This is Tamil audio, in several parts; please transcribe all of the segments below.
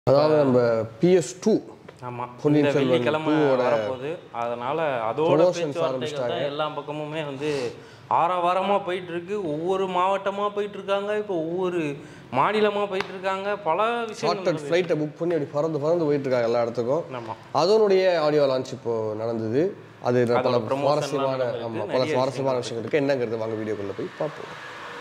அதாவது நம்ம பிஎஸ் டூ ஆமா பொன்னியின் இந்த செல்வன் வெள்ளிக்கிழமை two-ஓட வரப்போகுது அதனால அதோட promotions பேச்சுவார்த்தைகள் ஆரம்பிச்சிட்டாங்க. தான் எல்லா பக்கமுமே வந்து ஆரவாரமா போயிட்டு இருக்கு ஒவ்வொரு மாவட்டமா போயிட்டு இருக்காங்க இப்போ ஒவ்வொரு மாநிலமா போயிட்டு இருக்காங்க பல ஷார்ட் விஷயங்கள் ஃப்ளைட்டை புக் பண்ணி அப்படி பறந்து பறந்து போயிட்டு இருக்காங்க எல்லா இடத்துக்கும் ஆமா அதனுடைய ஆடியோ லான்ச் இப்போ நடந்தது அது பல அதோட promotion எல்லாம் சுவாரஸ்யமான நடந்திருக்கு. ஆமா பல நிறைய சுவாரஸ்யமான விஷயங்கள் இருக்கு என்னங்கிறது வாங்க வீடியோக்குள்ள போய் பார்ப்போம்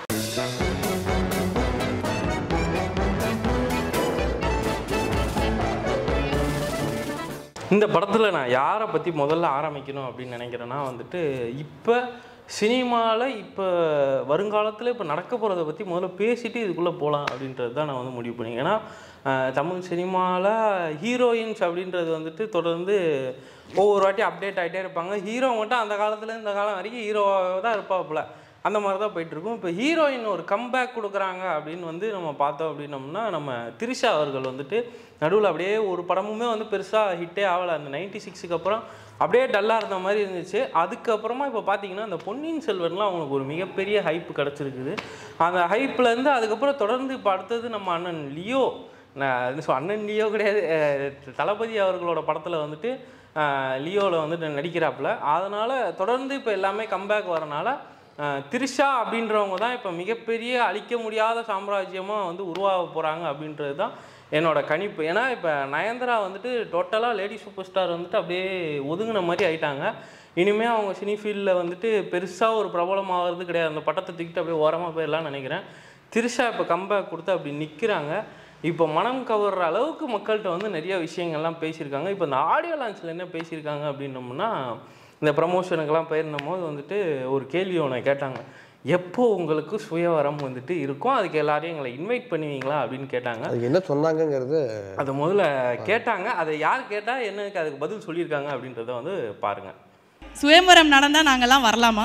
இந்த படத்தில் நான் யாரை பற்றி முதல்ல ஆரம்பிக்கணும் அப்படின்னு நினைக்கிறேன்னா வந்துட்டு இப்போ சினிமாவில் இப்போ வருங்காலத்தில் இப்போ நடக்க போகிறத பற்றி முதல்ல பேசிட்டு இதுக்குள்ளே போகலாம் அப்படின்றது தான் நான் வந்து முடிவு பண்ணேன் ஏன்னா அஹ், தமிழ் சினிமாவில் ஹீரோயின்ஸ் அப்படின்றது வந்துட்டு தொடர்ந்து ஒவ்வொரு வாட்டி அப்டேட் ஆகிட்டே இருப்பாங்க ஹீரோ மட்டும் அந்த காலத்துல இந்த காலம் வரைக்கும் ஹீரோவாக தான் இருப்பாப்புல அந்த மாதிரி தான் போயிட்டு இருக்கும் இப்போ ஹீரோயின் ஒரு கம்பேக் கொடுக்குறாங்க அப்படின்னு வந்து நம்ம பார்த்தோம் அப்படின்னம்னா நம்ம திரிஷா அவர்கள் வந்துட்டு நடுவில் அப்படியே ஒரு படமுமே வந்து பெருசாக ஹிட்டே ஆகலை அந்த நைன்டி சிக்ஸுக்கு அப்புறம் அப்படியே டல்லாக இருந்த மாதிரி இருந்துச்சு அதுக்கப்புறமா இப்போ பார்த்தீங்கன்னா அந்த பொன்னியின் செல்வன்லாம் அவங்களுக்கு ஒரு மிகப்பெரிய ஹைப் கிடச்சிருக்குது அந்த ஹைப்லேருந்து அதுக்கப்புறம் தொடர்ந்து இப்போ அடுத்தது நம்ம அண்ணன் லியோ நான் இது சொ- அண்ணன் லியோ கிடையாது அஹ் தளபதி அவர்களோட படத்தில் வந்துட்டு லியோவில் வந்துட்டு நடிக்கிறாப்புல அதனால் தொடர்ந்து இப்போ எல்லாமே கம்பேக் வரனால அஹ் திரிஷா அப்படின்றவங்க தான் இப்போ மிகப்பெரிய அழிக்க முடியாத சாம்ராஜ்யமாக வந்து உருவாக போகிறாங்க அப்படின்றது தான் என்னோட கணிப்பு ஏன்னா இப்போ நயன்தரா வந்துட்டு டோட்டலாக லேடி சூப்பர் ஸ்டார் வந்துட்டு அப்படியே ஒதுங்கின மாதிரி ஆயிட்டாங்க இனிமேல் அவங்க சினி ஃபீல்டில் வந்துட்டு பெருசாக ஒரு பிரபலமாகிறது கிடையாது அந்த பட்டத்தை தூக்கிட்டு அப்படியே ஓரமாக போயிடலாம்னு நினைக்கிறேன் திரிஷா இப்போ கம்பேக் கொடுத்து அப்படி நிற்கிறாங்க இப்போ மனம் கவர்ற அளவுக்கு மக்கள்கிட்ட வந்து நிறைய விஷயங்கள்லாம் பேசியிருக்காங்க இப்போ இந்த ஆடியோ லான்ச்சில் என்ன பேசியிருக்காங்க அப்படின்னோம்னா இந்த ப்ரமோஷனுக்கெல்லாம் போயிருந்த போது வந்துட்டு ஒரு கேள்வி ஒன்று கேட்டாங்க எப்போ உங்களுக்கு சுயவரம் வந்துட்டு இருக்கும் அதுக்கு எல்லாரையும் எங்களை இன்வைட் பண்ணுவீங்களா அப்படின்னு கேட்டாங்க அதுக்கு என்ன சொன்னாங்கங்கிறது அதை முதல்ல கேட்டாங்க அதை யார் கேட்டால் என்னக்கு அதுக்கு பதில் சொல்லியிருக்காங்க அப்படின்றத வந்து பாருங்கள் சுயம்பரம் நடந்தா நாங்கெல்லாம் வரலாமா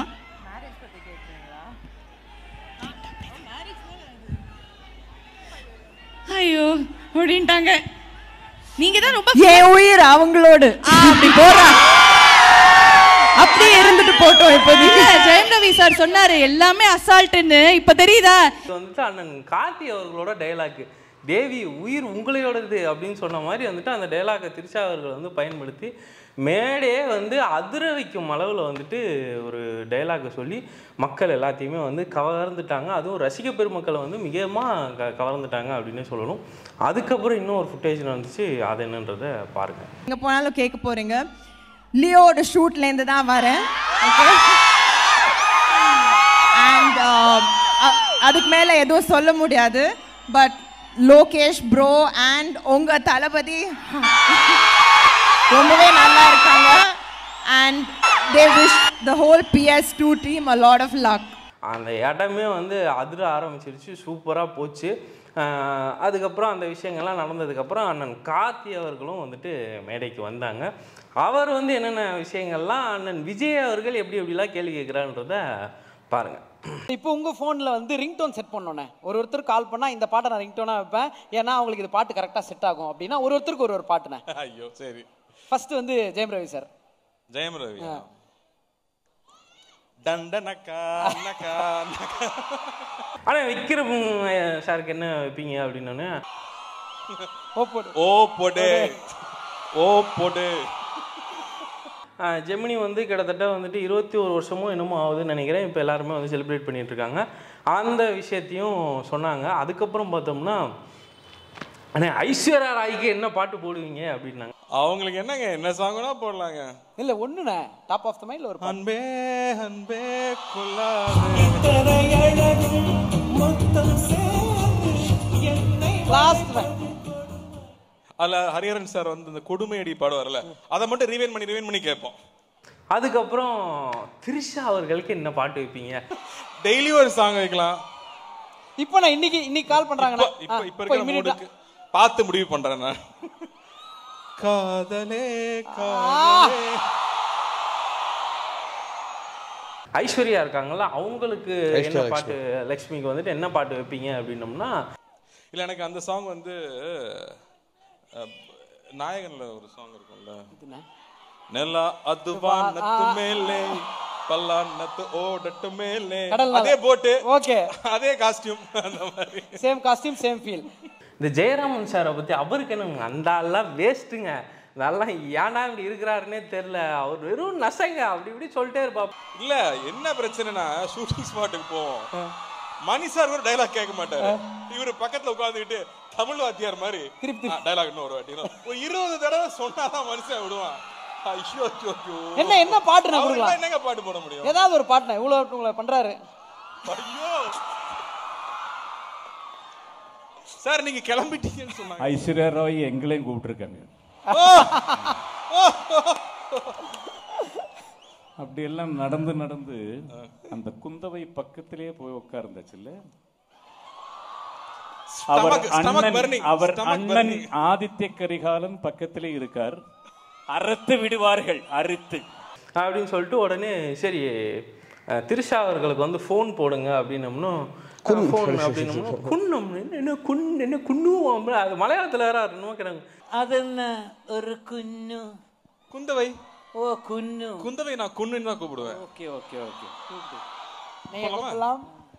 ஐயோ அப்படின்ட்டாங்க நீங்க தான் ரொம்ப என் உயிர் அவங்களோடு ஆ, அப்படி போறா அப்படியே இருந்துட்டு போட்டோம் இப்போதைக்கு இல்ல, ஜெயம் ரவி சார் சொன்னாரு எல்லாமே அசால்ட்டுன்னு இப்ப தெரியுதா இது வந்துட்டு அண்ணன் கார்த்தி அவர்களோட டைலாக் தேவி உயிர் உங்களையோடது அப்படின்னு சொன்ன மாதிரி வந்துட்டு அந்த டைலாக்கை திருச்சா அவர்கள் வந்து பயன்படுத்தி மேடையே வந்து அதிர வைக்கும் அளவில் வந்துட்டு ஒரு டைலாக்கை சொல்லி மக்கள் எல்லாத்தையுமே வந்து கவர்ந்துட்டாங்க அதுவும் ரசிக பெருமக்களை வந்து மிகமாக க கவர்ந்துட்டாங்க அப்படின்னு சொல்லணும் அதுக்கப்புறம் இன்னும் ஒரு ஃபுட்டேஜ் வந்துச்சு அது என்னன்றதை பாருங்கள் எங்க போனாலும் கேட்க போறீங்க லியோட ஷூட்ல இருந்து தான் வரேன் அண்ட் அதுக்கு மேல எதுவும் சொல்ல முடியாது பட் லோகேஷ் ப்ரோ அண்ட் உங்க தளபதி ரொம்பவே நல்லா இருக்காங்க and they wish the whole PS two team a lot of luck அந்த இடமே வந்து அதிர ஆரம்பிச்சிருச்சு சூப்பராக போச்சு ஆஹ் அதுக்கப்புறம் அந்த விஷயங்கள்லாம் நடந்ததுக்கப்புறம் அண்ணன் கார்த்தி அவர்களும் வந்துட்டு மேடைக்கு வந்தாங்க அவர் வந்து என்னென்ன விஷயங்கள்லாம் அண்ணன் விஜய் அவர்கள் எப்படி எப்படிலாம் கேள்வி கேட்குறான்றத பாருங்கள் இப்போ உங்க ஃபோன்ல வந்து ரிங்டோன் செட் பண்ணோன்னே ஒரு ஒருத்தர் கால் பண்ணா இந்த பாட்டை நான் ரிங்டோனா வைப்பேன் ஏன்னா அவங்களுக்கு இது பாட்டு கரெக்டா செட் ஆகும் அப்படின்னா ஒரு ஒருத்தருக்கு ஒரு ஒரு பாட்டுனே ஐயோ சரி ஃபர்ஸ்ட் வந்து ஜெயம் ரவி சார் ஜெயம் ரவி தண்டனக்கா நக்கா நக்கா. ஆனால் விக்ரம் அஹ், சாருக்கு என்ன வைப்பீங்க அப்படின்னோடனே ஓப்போடு ஓ பொடு ஓ பொடு ஆஹ் ஜெமினி வந்து கிட்டத்தட்ட வந்துட்டு இருபத்தி ஒரு வருஷமும் என்னமோ ஆகுதுன்னு நினைக்கிறேன் இப்போ எல்லாருமே வந்து செலிப்ரேட் பண்ணிட்டு இருக்காங்க அந்த விஷயத்தையும் சொன்னாங்க அதுக்கப்புறம் பார்த்தோம்னா அண்ணே ஐஸ்வர்யா ராய்க்கு என்ன பாட்டு போடுவீங்க அப்படின்னாங்க அவங்களுக்கு என்னங்க என்ன சாங்கனா போடலாங்க இல்ல ஒண்ணுண்ணே டாப் ஆஃப் த மைண்ட்ல ஒரு பாட்டு அன்பே அன்பே கொள்ளாதே லாஸ்ட் அதுல ஹரிஹரன் சார் வந்து இந்த கொடுமையடி பாடுவார்ல அதை மட்டும் ரிவைன் பண்ணி ரிவைன் பண்ணி கேட்போம் அதுக்கப்புறம் திரிஷா அவர்களுக்கு என்ன பாட்டு வைப்பீங்க டெய்லி ஒரு சாங் வைக்கலாம் இப்போ நான் இன்னைக்கு இன்னைக்கு கால் பண்றாங்கண்ணா இப்ப இப்ப ஆ, இப்ப இருக்கிற immediate-ஆ. மூடுக்கு பார்த்து முடிவு பண்றேன் நான் காதலே காதலே ஐஸ்வர்யா இருக்காங்கல்ல அவங்களுக்கு என்ன ஐஸ்வர்யா பாட்டு லக்ஷ்மிக்கு வந்துட்டு என்ன பாட்டு வைப்பீங்க அப்படின்னோம்னா இல்ல எனக்கு அந்த சாங் வந்து அஹ், நாயகன்ல ஒரு சாங் இருக்கும்ல இதுண்ணே. ನೆಲ ಅದು ವಾನತ್ತು ಮೇಲೆ பல்லாண்ணத்து ஓடட்டு மேலே கடல் மேல. அதே போட்டு ஓகே அதே காஸ்டியூம் அந்த மாதிரி சேம் காஸ்டியூம் சேம் ஃபீல் இந்த ஜெயராமன் சாரை பற்றி அவருக்கு என்ன அந்த ஆள்லாம் வேஸ்ட்டுங்க நல்லா ஏன்டா இப்படி இருக்கிறாருன்னே தெரில அவர் வெறும் நசங்க அப்படி இப்படி சொல்லிட்டே இருப்பா இல்ல என்ன பிரச்சனைனா ஷூட்டிங் ஸ்பாட்டுக்கு போவோம் மணி சார் கூட டைலாக் கேட்க மாட்டாரு இவரு பக்கத்துல உட்கார்ந்துகிட்டு தமிழ் வாத்தியார் மாதிரி டைலாக் இன்னும் ஒரு வாட்டி ஒரு இருபது தடவை சொன்னாதான் மனுஷன் விடுவான் ஐயோ ஐயோ, ஐயோ. என்ன என்ன பாட்டு நான் அவருக்கெல்லாம் கொடுக்கலாம் என்னங்க பாட்டு போட முடியும் ஏதாவது ஒரு பாட்டு இவ்வளவு உங்களை பண்றாரு ஐயோ சார் நீங்க கிளம்பிட்டீங்கன்னு சொன்னாங்க ஐஸ்வர்யா ராய் எங்களையும் கூப்பிட்டுருக்காங்க அப்படியெல்லாம் நடந்து நடந்து அந்த குந்தவை பக்கத்திலே போய் உட்கார்ந்தாச்சுல்ல அவர் Stomach- stomach அண்ணன் burning. அவர் Stomach அண்ணன் burning. ஆதித்ய கரிகாலன் பக்கத்திலே இருக்கார் அறுத்து விடுவார்கள் அறுத்து அப்படின்னு சொல்லிட்டு உடனே சரி அஹ், திரிஷா அவர்களுக்கு வந்து ஃபோன் போடுங்க அப்படின்னம்னும் ஃபோன் அப்படின்னம்னா குன்னம் என்ன- என்ன குன் என்ன குன்னுவோம் அது மலையாளத்தில் வேற இன்னும் கிடங்கு அது என்ன ஒரு குன்னு குந்தவை ஓ குன்னு குந்தவை நான் குன்னுன்னு தான் கூப்பிடுவேன் ஓகே ஓகே ஓகே நீங்க போலாமா? கூப்பிடலாம்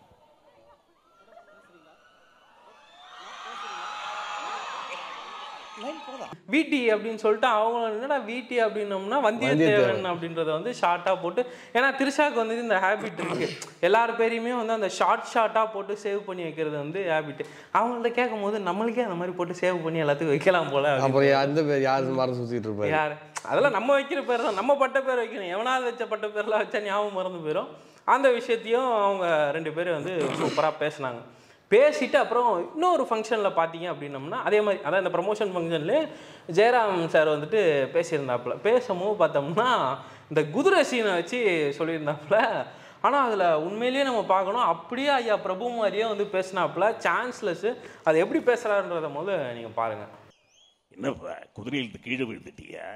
லைன் போதா வீட்டி அப்படின்னு சொல்லிட்டு அவங்க என்னடா வீட்டி அப்படின்னோம்னா வந்தியத்தேவன் அப்படின்றத வந்து ஷார்ட்டாக போட்டு ஏன்னா திரிஷாக்கு வந்து இந்த ஹேபிட் இருக்கு எல்லார் பேரையுமே வந்து அந்த ஷார்ட் ஷார்ட்டாக போட்டு சேவ் பண்ணி வைக்கிறது வந்து ஹேபிட் அவங்கள்ட்ட கேட்கும் போது நம்மளுக்கே அந்த மாதிரி போட்டு சேவ் பண்ணி எல்லாத்துக்கும் வைக்கலாம் போல அப்படின்னு. அப்புறம் அந்த பேர் யாரு மரம் சுத்திட்டு இருப்பாரு யார் அதெல்லாம் நம்ம வைக்கிற பேர் தான் நம்ம பட்ட பேர் வைக்கணும் எவனாவது வச்ச பட்ட பேர்லாம் வச்சா ஞாபகம் மறந்து போயிடும் அந்த விஷயத்தையும் அவங்க ரெண்டு பேரும் வந்து சூப்பராக பேசினாங்க பேசிட்டு அப்புறம் இன்னொரு ஃபங்க்ஷனில் பார்த்தீங்க அப்படின்னம்னா அதே மாதிரி அதான் இந்த ப்ரமோஷன் ஃபங்க்ஷன்லேயே ஜெயராம் சார் வந்துட்டு பேசியிருந்தாப்புல பேசும்போது பார்த்தோம்னா இந்த குதிரை சீனை வச்சு சொல்லியிருந்தாப்புல ஆனால் அதில் உண்மையிலேயே நம்ம பார்க்கணும் அப்படியே ஐயா பிரபு மாதிரியே வந்து பேசினாப்புல சான்ஸ்லெஸ்ஸு அது எப்படி பேசுகிறாருன்றத போது நீங்கள் பாருங்கள் என்னப்பா குதிரையிலிருந்து கீழே விழுந்துட்டியா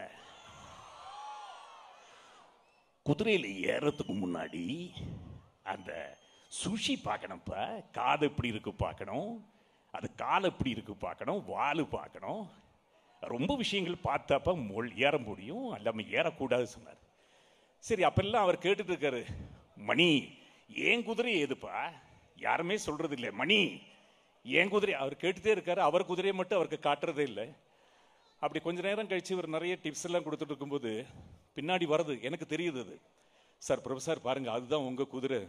குதிரையில ஏறத்துக்கு முன்னாடி அந்த சுஷி பார்க்கணும்ப்பா காது எப்படி இருக்கு பார்க்கணும் அது கால் எப்படி இருக்கு பார்க்கணும் வால் பார்க்கணும் ரொம்ப விஷயங்கள் பார்த்தாப்ப மொள் ஏற முடியும் அல்லாம ஏறக்கூடாது சொன்னார் சரி அப்பெல்லாம் அவர் கேட்டுட்டு இருக்காரு மணி ஏன் குதிரை ஏதுப்பா யாருமே சொல்றது இல்லை மணி ஏன் குதிரை அவர் கேட்டுட்டே இருக்காரு அவர் குதிரையை மட்டும் அவருக்கு காட்டுறதே இல்லை அப்படி கொஞ்ச நேரம் கழிச்சு இவர் நிறைய டிப்ஸ் எல்லாம் கொடுத்துட்டு இருக்கும்போது பின்னாடி வருது எனக்கு தெரியுது அது சார் பிரபு சார் பாருங்க அதுதான் உங்க குதிரை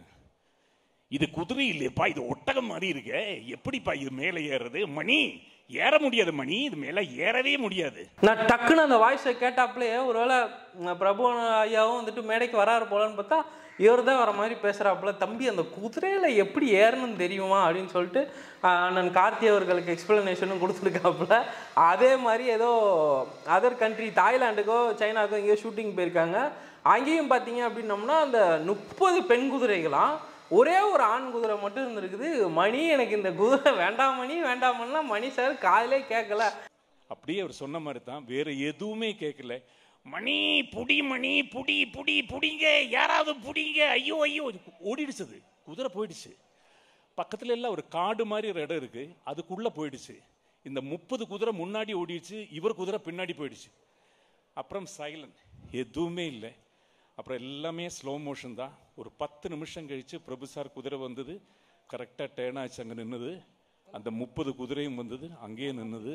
இது குதிரை இல்லையப்பா இது ஒட்டகம் மாதிரி இருக்கு எப்படிப்பா இது மேலே ஏறுறது மணி ஏற முடியாது மணி இது மேலே ஏறவே முடியாது நான் டக்குன்னு அந்த வாய்ஸை கேட்டாப்லயே ஒருவேளை ம், பிரபு ஐயாவும் வந்துட்டு மேடைக்கு வராரு போலன்னு பார்த்தா இவர் தான் வர மாதிரி பேசுகிறாப்புல தம்பி அந்த குதிரையில் எப்படி ஏறணும்னு தெரியுமா அப்படின்னு சொல்லிட்டு ஆஹ், அண்ணன் கார்த்தி அவர்களுக்கு எக்ஸ்பிளனேஷனும் கொடுத்துருக்காப்புல அதே மாதிரி ஏதோ அதர் கண்ட்ரி தாய்லாண்டுக்கோ சைனாக்கோ எங்கேயோ ஷூட்டிங் போயிருக்காங்க அங்கேயும் பார்த்தீங்க அப்படின்னம்னா அந்த முப்பது பெண் குதிரைகளாம் ஒரே ஒரு ஆண் குதிரை மட்டும் இருந்திருக்குது மணி எனக்கு இந்த குதிரை வேண்டாம் மணி வேண்டாமன்னா மணி சார் காதிலே கேட்கல அப்படியே அவர் சொன்ன மாதிரி தான் வேற எதுவுமே கேட்கல மணி புடி மணி புடி புடி புடிங்க யாராவது புடிங்க ஐயோ ஐயோ ஓடிடுச்சு அது குதிரை போயிடுச்சு பக்கத்துல எல்லாம் ஒரு காடு மாதிரி ஒரு இடம் இருக்கு அதுக்குள்ள போயிடுச்சு இந்த முப்பது குதிரை முன்னாடி ஓடிடுச்சு இவர் குதிரை பின்னாடி போயிடுச்சு அப்புறம் சைலண்ட் எதுவுமே இல்லை அப்புறம் எல்லாமே ஸ்லோ மோஷன் தான் ஒரு பத்து நிமிஷம் கழிச்சு பிரபு சார் குதிரை வந்தது கரெக்டாக டேர்ன் ஆச்சு அங்கே நின்னுது அந்த முப்பது குதிரையும் வந்தது அங்கேயே நின்னுது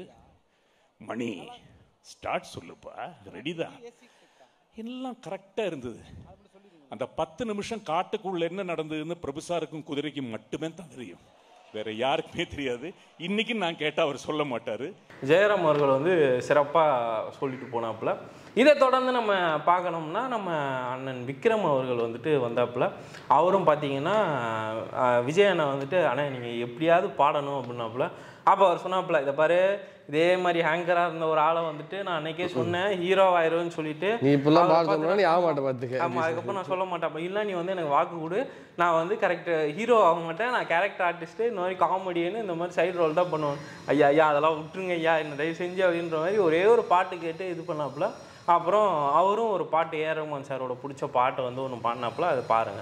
மணி ஸ்டார்ட் சொல்லுப்பா ரெடி தான் எல்லாம் கரெக்டாக இருந்தது அந்த பத்து நிமிஷம் காட்டுக்குள்ள என்ன நடந்ததுன்னு பிரபுசாருக்கும் குதிரைக்கும் மட்டுமே தான் தெரியும் வேற யாருக்குமே தெரியாது இன்னைக்கு நான் கேட்டா அவர் சொல்ல மாட்டாரு ஜெயராம் அவர்கள் வந்து சிறப்பாக சொல்லிட்டு போனாப்புல இதை தொடர்ந்து நம்ம பார்க்கணும்னா நம்ம அண்ணன் விக்ரம் அவர்கள் வந்துட்டு வந்தாப்புல அவரும் பார்த்தீங்கன்னா அஹ், விஜய் அண்ணா வந்துட்டு அண்ணா நீங்கள் எப்படியாவது பாடணும் அப்படின்னாப்புல அப்போ அவர் சொன்னாப்புல இதை பாரு இதே மாதிரி ஹேங்கராக இருந்த ஒரு ஆளை வந்துட்டு நான் அன்னைக்கே சொன்னேன் ஹீரோ ஆயிரும்னு சொல்லிட்டு நீ இப்பெல்லாம் அவரை பாட பார்த்து- சொன்னா நீ ஆக மாட்ட பார்த்துக்க ஆமா அதுக்கப்புறம் நான் சொல்ல மாட்டேன் அப்ப இல்ல நீ வந்து எனக்கு வாக்கு கொடு நான் வந்து கரெக்ட் ஹீரோ ஆக மாட்டேன் நான் கேரக்டர் ஆர்டிஸ்ட் இந்த மாதிரி காமெடியன்னு இந்த மாதிரி சைடு ரோல் தான் பண்ணுவேன் ஐயா ஐயா அதெல்லாம் விட்டுருங்க ஐயா என்ன தயவு செஞ்சு அப்படின்ற மாதிரி ஒரே ஒரு பாட்டு கேட்டு இது பண்ணாப்புல அப்புறம் அவரும் ஒரு பாட்டு ஏ ரஹ்மான் சாரோட பிடிச்ச பாட்டை வந்து ஒன்று பாடினாப்புல அதை பாருங்க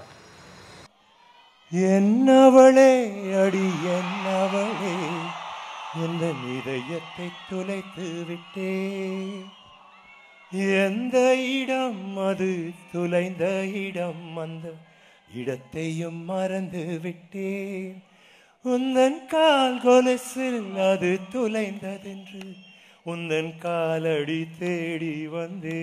என்னவளே அடி என்னவளே எந்த இதயத்தை துளைத்து விட்டே எந்த இடம் அது துளைந்த இடம் அந்த இடத்தையும் மறந்து விட்டேன் உந்தன் கால் கொலுசில் அது துளைந்ததென்று உந்தன் காலடி தேடி வந்தே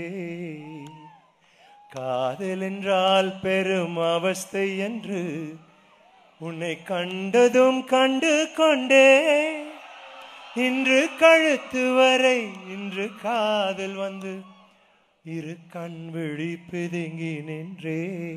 காதல் என்றால் பெரும் அவஸ்தை என்று உன்னை கண்டதும் கண்டு கொண்டே இன்று கழுத்து வரை இன்று காதல் வந்து இரு கண் விழி பிதுங்கி நின்றே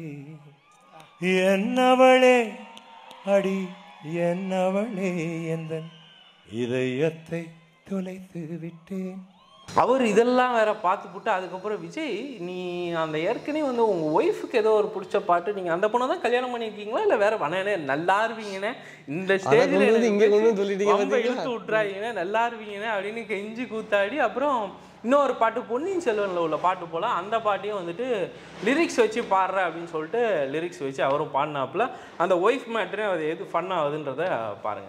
என்னவளே அடி என்னவளே எந்தன் இதயத்தை தொலைத்து விட்டேன் அவர் இதெல்லாம் வேற பார்த்து போட்டு அதுக்கப்புறம் விஜய் நீ அந்த ஏற்கனவே வந்து உங்க ஒய்ஃபுக்கு ஏதோ ஒரு பிடிச்ச பாட்டு நீங்க அந்த பொண்ணை தான் கல்யாணம் பண்ணிருக்கீங்களா இல்ல வேற பண்ணே நல்லா இருப்பீங்கண்ணே இந்த கொண்டு வந்து ஸ்டேஜ்ல இங்க கொண்டு வந்து சொல்லிட்டீங்க பாத்தீங்களா? இழுத்து விட்டுறாங்கண்ணே நல்லா இருப்பீங்கண்ணே அப்படின்னு கெஞ்சி கூத்தாடி அப்புறம் இன்னொரு பாட்டு பொன்னியின் செல்வன்ல உள்ள பாட்டு போல அந்த பாட்டையும் வந்துட்டு லிரிக்ஸ் வச்சு பாடுற அப்படின்னு சொல்லிட்டு லிரிக்ஸ் வச்சு அவரும் பாடினாப்புல அந்த ஒய்ஃப் மேட்ரே அது எது ஃபன் ஆகுதுன்றத பாருங்க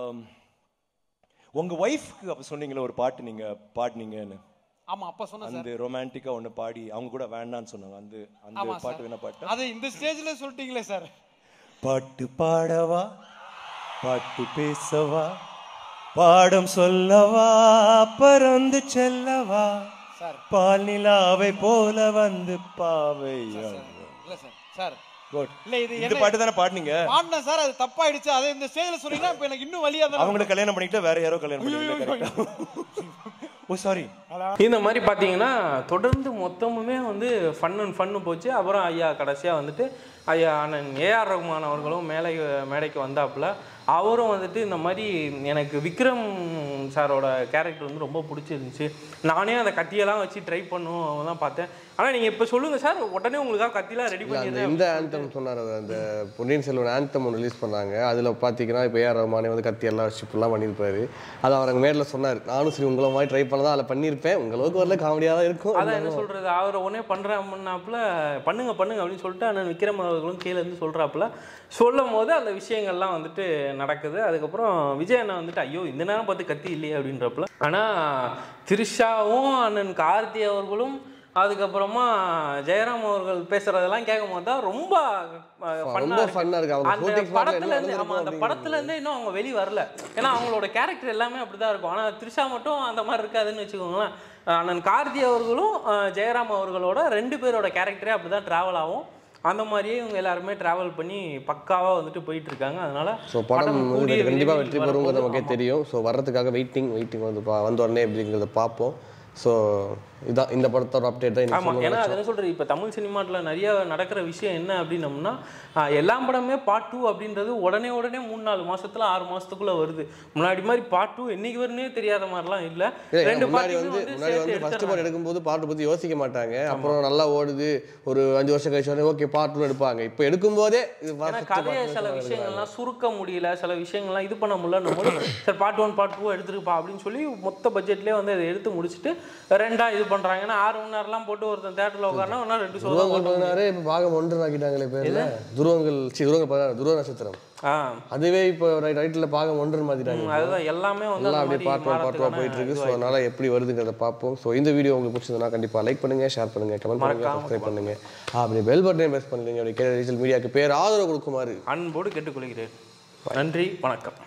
உங்க ஒய்ஃப்க்கு அப்ப சொன்னீங்களே ஒரு பாட்டு நீங்க பாடினீங்கன்னு ஆமா அப்ப சொன்னேன் சார் அந்த ரொமான்டிக்கா ஒண்ணு பாடி அவங்க கூட வேண்டாம்னு சொன்னாங்க அந்த அந்த ஆமா பாட்டு சார் என்ன பாட்டு அது இந்த ஸ்டேஜ்ல சொல்லிட்டீங்களே சார் பாட்டு பாடவா பாட்டு பேசவா பாடம் சொல்லவா பறந்து செல்லவா சார் பால் நிலாவை போல வந்து பாவை இல்ல சார் சார் Good. இல்ல இது இந்த என்ன பாட்டு தானே பாடினீங்க பாடினேன் சார் அது தப்பாயிடுச்சு அதை இந்த ஸ்டேஜ்ல சொன்னீங்கன்னா இப்ப எனக்கு இன்னும் வலியா தான் அவங்களை கல்யாணம் பண்ணிட்டு வேற யாரோ கல்யாணம் பண்ணிட்டு ஓ சாரி இந்த மாதிரி பார்த்தீங்கன்னா தொடர்ந்து மொத்தமுமே வந்து ஃபன் அண்ட் ஃபன்னு போச்சு அப்புறம் ஐயா கடைசியாக வந்துட்டு ஐயா அண்ணன் ஏஆர் ரகுமான் அவர்களும் மேலே மேடைக்கு வந்தாப்புல அவரும் வந்துட்டு இந்த மாதிரி எனக்கு விக்ரம் சாரோட கேரக்டர் வந்து ரொம்ப பிடிச்சிருந்துச்சு நானே அந்த கத்தியெல்லாம் வச்சு ட்ரை பண்ணுவோம் தான் பார்த்தேன் ஆனால் நீங்கள் இப்போ சொல்லுங்கள் சார் உடனே உங்களுக்காக கத்திலாம் ரெடி இல்ல, அந்த பண்ணிடுறேன் இந்த ஆந்தம் சொன்னார் அவர், அந்த பொன்னியின் செல்வன் ஆந்தம் ஒன்று ரிலீஸ் பண்ணாங்க அதில் பார்த்தீங்கன்னா இப்போ ஏஆர் ரஹ்மானே வந்து கத்தி எல்லாம் வச்சு இப்படிலாம் பண்ணியிருப்பாரு அது அவர் அங்கே மேடையில் சொன்னார் நானும் சரி உங்களை மாதிரி ட்ரை பண்ணதான் அதில் பண்ணியிருப்பேன் உங்களுக்கு வரல காமெடியாக தான் இருக்கும் அதான் என்ன சொல்றது அவர் உடனே பண்றேன் அப்படின்னாப்புல பண்ணுங்க பண்ணுங்க அப்படின்னு சொல்லிட்டு அண்ணன் விக்ரம் அவர்களும் கீழே இருந்து சொல்றாப்புல சொல்லும் போது அந்த விஷயங்கள்லாம் வந்துட்டு நடக்குது அதுக்கப்புறம் விஜய் அண்ணன் வந்துட்டு ஐயோ இந்த நேரம் பார்த்து கத்தி இல்லையே அப்படின்றப்பல ஆனா திரிஷாவும் அண்ணன் கார்த்தி அவர்களும் அதுக்கப்புறமா ஜெயராம் அவர்கள் பேசுறதெல்லாம் கேட்கும் போது தான் ரொம்ப அஹ், fun-ஆ ரொம்ப இருக்கு. ஃபன்னாக இருக்கு அவங்க அந்த shooting spotல படத்துல என்ன இருந்து ஆமா அந்த நடந்திருக்கும் படத்துல இருந்தே இன்னும் அவங்க வெளிய வரல ஏன்னா அவங்களோட கேரக்டர் எல்லாமே அப்படிதான் இருக்கும் ஆனா த்ரிஷா மட்டும் அந்த மாதிரி இருக்காதுன்னு வச்சுக்கோங்களேன் அண்ணன் கார்த்தி அவர்களும் அஹ், ஜெயராம் அவர்களோட ரெண்டு பேரோட கேரக்டரே அப்படிதான் டிராவல் ஆகும் அந்த மாதிரியே இவங்க எல்லாருமே டிராவல் பண்ணி பக்காவா வந்துட்டு போயிட்டு இருக்காங்க அதனால ஸோ படம் கூடிய வந்து கண்டிப்பாக விரைவில் வெற்றி பெறுங்கிறது வரப்போகுது. நமக்கே ஆமா. தெரியும் ஸோ வர்றதுக்காக வெயிட்டிங் வெயிட்டிங் வந்து பா வந்த உடனே எப்படிங்கிறத பார்ப்போம் ஸோ இதான் இந்த படத்தோட அப்டேட் தான் ஆமா இன்னைக்கு ஏன்னா சொல்லணும்னு அது என்ன சொல்றது இப்ப தமிழ் சினிமாட்டில் நிறைய நடக்கிற விஷயம் என்ன அப்படின்னம்னா ஆஹ், எல்லா படமே பார்ட் டூ அப்படின்றது உடனே உடனே மூணு நாலு மாசத்துல ஆறு மாசத்துக்குள்ள வருது முன்னாடி மாதிரி பார்ட் டூ என்னைக்கு வரும்னே தெரியாத மாதிரிலாம் இல்ல இல்லை ரெண்டு முன்னாடி பார்ட்டுமே வந்து வந்து முன்னாடி சேர்த்து வந்து ஃபர்ஸ்ட் எடுத்துடுறாங்க. பார்ட் எடுக்கும்போது பாட்டு பற்றி யோசிக்க மாட்டாங்க அப்புறம் நல்லா ஓடுது ஒரு அஞ்சு வருஷம் கழிச்சு உடனே ஓகே பார்ட் டூ எடுப்பாங்க இப்போ எடுக்கும்போதே இது ஏன்னா first கதையை part சில எடுக்கிறாங்க. விஷயங்கள்லாம் சுருக்க முடியல சில விஷயங்கள்லாம் இது பண்ண முடியல நம்ம சரி பார்ட் ஒன் பார்ட் டூ எடுத்துருப்பா அப்படின்னு சொல்லி மொத்த பட்ஜெட்லேயே வந்து அதை எடுத்து முடிச்சுட்டு ரெண்டா இது பண்றாங்க ஏன்னா ஆறு மணி நேரம்லாம் போட்டு ஒருத்தன் தேட்டரில் உட்காரனா ஒன்றா ரெண்டு ஷோ தான் துருவங்கள் பதினாறு இப்போ பாகம் ஒன்று ஆக்கிட்டாங்களே பேர்ல துருவங்கள் சி துருவங்கள் பதினாறு துருவ நட்சத்திரம் ஆ அதுவே இப்போ ரைட்டில் பாகம் ஒன்று மாத்திட்டாங்க அதுதான் எல்லாமே வந்து எல்லாம் அந்த அப்படியே மாதிரி பார்ட் ஒன் பார்ட் டூ மாறத்துக்கான போயிட்டு இருக்கு ஸோ இதுவாயிடுச்சு. அதனால எப்படி வருதுங்கிறத பார்ப்போம் ஸோ இந்த வீடியோ உங்களுக்கு பிடிச்சதுன்னா கண்டிப்பாக லைக் பண்ணுங்க ஷேர் பண்ணுங்க கமெண்ட் பண்ணுங்க மறக்காம சப்ஸ்கிரைப் பண்ணுங்க அப்படி பெல் பட்டனை ப்ரெஸ் பண்ணுங்க அப்படி கேட்ட டிஜிட்டல் மீடியாவுக்கு பேர் ஆதரவு கொடுக்குமாறு அன்போடு கேட்டுக்கொள்கிறேன் நன்றி வணக்கம்